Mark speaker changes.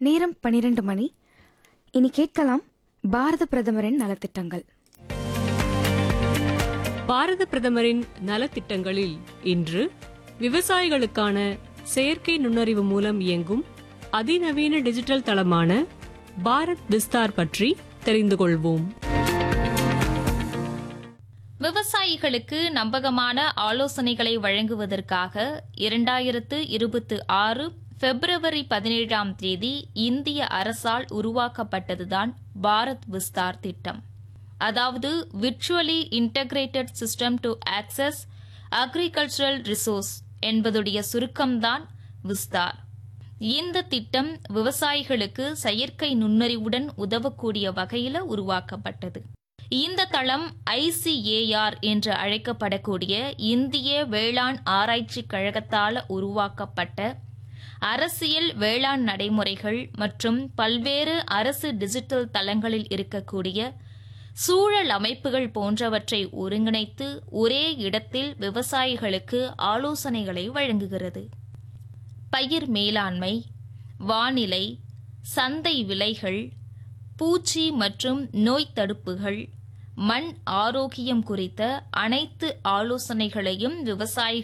Speaker 1: நேரம் பனிரெண்டு மணி இனி கேட்கலாம் பாரத பிரதமரின் நலத்திட்டங்கள்
Speaker 2: பாரத பிரதமரின் நலத்திட்டங்களில் இன்று விவசாயிகளுக்கான செயற்கை நுண்ணறிவு மூலம் இயங்கும் அதிநவீன டிஜிட்டல் தளமான பாரத் விஸ்தார் பற்றி தெரிந்து கொள்வோம்
Speaker 3: விவசாயிகளுக்கு நம்பகமான ஆலோசனைகளை வழங்குவதற்காக இரண்டாயிரத்து இருபத்தி ஆறு பிப்ரவரி பதினேழாம் தேதி இந்திய அரசால் உருவாக்கப்பட்டதுதான் பாரத் விஸ்தார் திட்டம் அதாவது virtually integrated system to access agricultural resource என்பதுடைய சுருக்கம்தான் விஸ்தார் இந்த திட்டம் விவசாயிகளுக்கு செயற்கை நுண்ணறிவுடன் உதவக்கூடிய வகையில உருவாக்கப்பட்டது இந்த தளம் ஐசிஏஆர் என்று அழைக்கப்படக்கூடிய இந்திய வேளாண் ஆராய்ச்சி கழகத்தால் உருவாக்கப்பட்ட அரசியல் வேளாண் நடைமுறைகள் மற்றும் பல்வேறு அரசு டிஜிட்டல் தளங்களில் இருக்கக்கூடிய சூழல் அமைப்புகள் போன்றவற்றை ஒருங்கிணைத்து ஒரே இடத்தில் விவசாயிகளுக்கு ஆலோசனைகளை வழங்குகிறது பயிர் மேலாண்மை வானிலை சந்தை விலைகள் பூச்சி மற்றும் நோய் தடுப்புகள் மண் ஆரோக்கியம் குறித்த அனைத்து ஆலோசனைகளையும் விவசாயிகள்